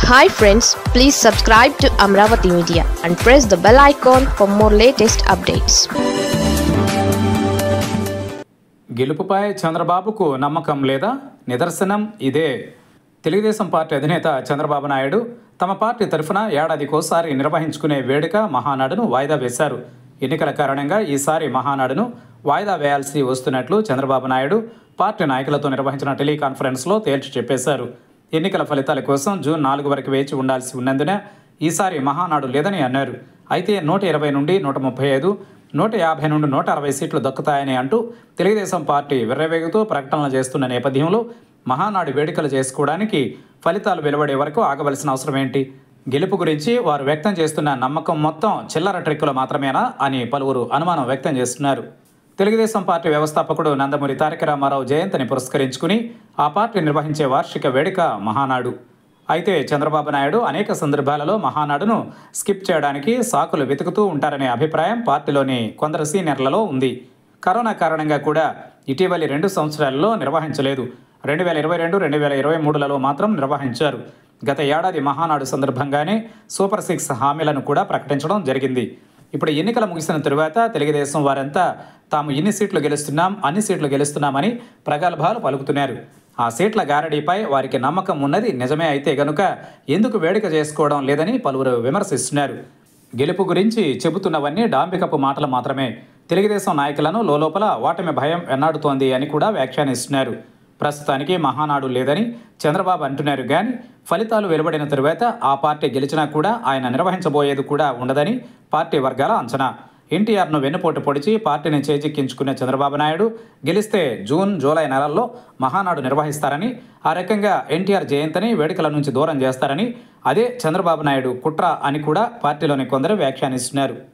hi friends please subscribe to Amaravati media and press the bell icon for more latest updates గెలుపుపై చంద్రబాబుకు నమ్మకం లేదా నిదర్శనం ఇదే తెలుగుదేశం పార్టీ అధినేత చంద్రబాబు నాయుడు తమ పార్టీ తరఫున ఏడాదికోసారి నిర్వహించుకునే వేడుక మహానాడును వాయిదా వేశారు ఎన్నికల కారణంగా ఈసారి మహానాడును వాయిదా వేయాల్సి వస్తున్నట్లు చంద్రబాబు నాయుడు పార్టీ నాయకులతో నిర్వహించిన టెలికాన్ఫరెన్స్లో తేల్చి చెప్పేశారు ఎన్నికల ఫలితాల కోసం జూన్ నాలుగు వరకు వేచి ఉండాల్సి ఉన్నందున ఈసారి మహానాడు లేదని అన్నారు అయితే నూట ఇరవై నుండి నూట ముప్పై ఐదు నూట యాభై నుండి నూట అరవై సీట్లు దక్కుతాయని అంటూ తెలుగుదేశం పార్టీ విర్రవేగుతూ ప్రకటనలు చేస్తున్న నేపథ్యంలో మహానాడు వేడుకలు చేసుకోవడానికి ఫలితాలు వెలువడే వరకు ఆగవలసిన అవసరం ఏంటి గెలుపు గురించి వారు వ్యక్తం చేస్తున్న నమ్మకం మొత్తం చిల్లర ట్రిక్కులు మాత్రమేనా అని పలువురు అనుమానం వ్యక్తం చేస్తున్నారు తెలుగుదేశం పార్టీ వ్యవస్థాపకుడు నందమూరి తారక రామారావు జయంతిని పురస్కరించుకుని ఆ పార్టీ నిర్వహించే వార్షిక వేడుక మహానాడు అయితే చంద్రబాబు నాయుడు అనేక సందర్భాలలో మహానాడును స్కిప్ చేయడానికి సాకులు వెతుకుతూ ఉంటారనే అభిప్రాయం పార్టీలోని కొందరు సీనియర్లలో ఉంది కరోనా కారణంగా కూడా ఇటీవలి రెండు సంవత్సరాల్లో నిర్వహించలేదు రెండు వేల ఇరవై రెండు రెండు వేల ఇరవై మూడులలో మాత్రం నిర్వహించారు గత ఏడాది మహానాడు సందర్భంగానే సూపర్ సిక్స్ హామీలను కూడా ప్రకటించడం జరిగింది ఇప్పుడు ఎన్నికలు ముగిసిన తరువాత తెలుగుదేశం వారంతా తాము ఇన్ని సీట్లు గెలుస్తున్నాం అన్ని సీట్లు గెలుస్తున్నామని ప్రగల్భాలు పలుకుతున్నారు ఆ సీట్ల గారడీపై వారికి నమ్మకం ఉన్నది నిజమే అయితే గనుక ఎందుకు వేడుక చేసుకోవడం లేదని పలువురు విమర్శిస్తున్నారు గెలుపు గురించి చెబుతున్నవన్నీ డాంబికపు మాటలు మాత్రమే తెలుగుదేశం నాయకులను లోపల ఓటమి భయం వెన్నాడుతోంది అని కూడా వ్యాఖ్యానిస్తున్నారు ప్రస్తుతానికి మహానాడు లేదని చంద్రబాబు అంటున్నారు కానీ ఫలితాలు వెలువడిన తరువాత ఆ పార్టీ గెలిచినా కూడా ఆయన నిర్వహించబోయేది కూడా ఉండదని పార్టీ వర్గాల అంచనా ఎన్టీఆర్ను వెన్నుపోటు పొడిచి పార్టీని చేజిక్కించుకునే చంద్రబాబు నాయుడు గెలిస్తే జూన్ జూలై నెలల్లో మహానాడు నిర్వహిస్తారని ఆ రకంగా ఎన్టీఆర్ జయంతిని వేడుకల నుంచి దూరం చేస్తారని అదే చంద్రబాబు నాయుడు కుట్ర అని కూడా పార్టీలోని కొందరు వ్యాఖ్యానిస్తున్నారు